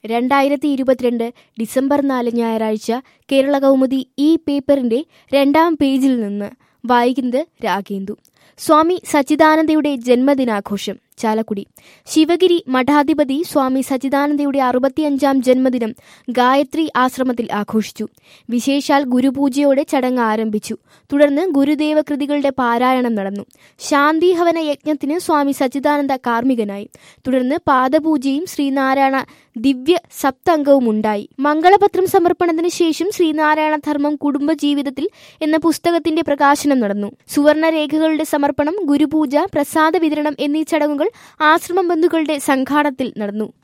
രണ്ടായിരത്തി ഇരുപത്തിരണ്ട് ഡിസംബർ നാല് ഞായറാഴ്ച കേരള കൗമുദി ഈ പേപ്പറിന്റെ രണ്ടാം പേജിൽ നിന്ന് വായിക്കുന്നത് രാഗേന്ദു സ്വാമി സച്ചിദാനന്ദയുടെ ജന്മദിനാഘോഷം ചാലക്കുടി ശിവഗിരി മഠാധിപതി സ്വാമി സച്ചിദാനന്ദയുടെ അറുപത്തിയഞ്ചാം ജന്മദിനം ഗായത്രി ആശ്രമത്തിൽ ആഘോഷിച്ചു വിശേഷാൽ ഗുരുപൂജയോടെ ചടങ്ങ് ആരംഭിച്ചു തുടർന്ന് ഗുരുദേവ കൃതികളുടെ പാരായണം നടന്നു ശാന്തിഹവന യജ്ഞത്തിന് സ്വാമി സച്ചിദാനന്ദ കാർമ്മികനായി തുടർന്ന് പാദപൂജയും ശ്രീനാരായണ ദിവ്യ സപ്തംഗവും ഉണ്ടായി മംഗളപത്രം സമർപ്പണത്തിന് ശേഷം ശ്രീനാരായണ ധർമ്മം കുടുംബജീവിതത്തിൽ എന്ന പുസ്തകത്തിന്റെ പ്രകാശനം നടന്നു സുവർണരേഖകളുടെ സമർപ്പണം ഗുരുപൂജ പ്രസാദ വിതരണം എന്നീ ചടങ്ങുകൾ ആശ്രമം ബന്ധുക്കളുടെ സംഘാടനത്തിൽ നടന്നു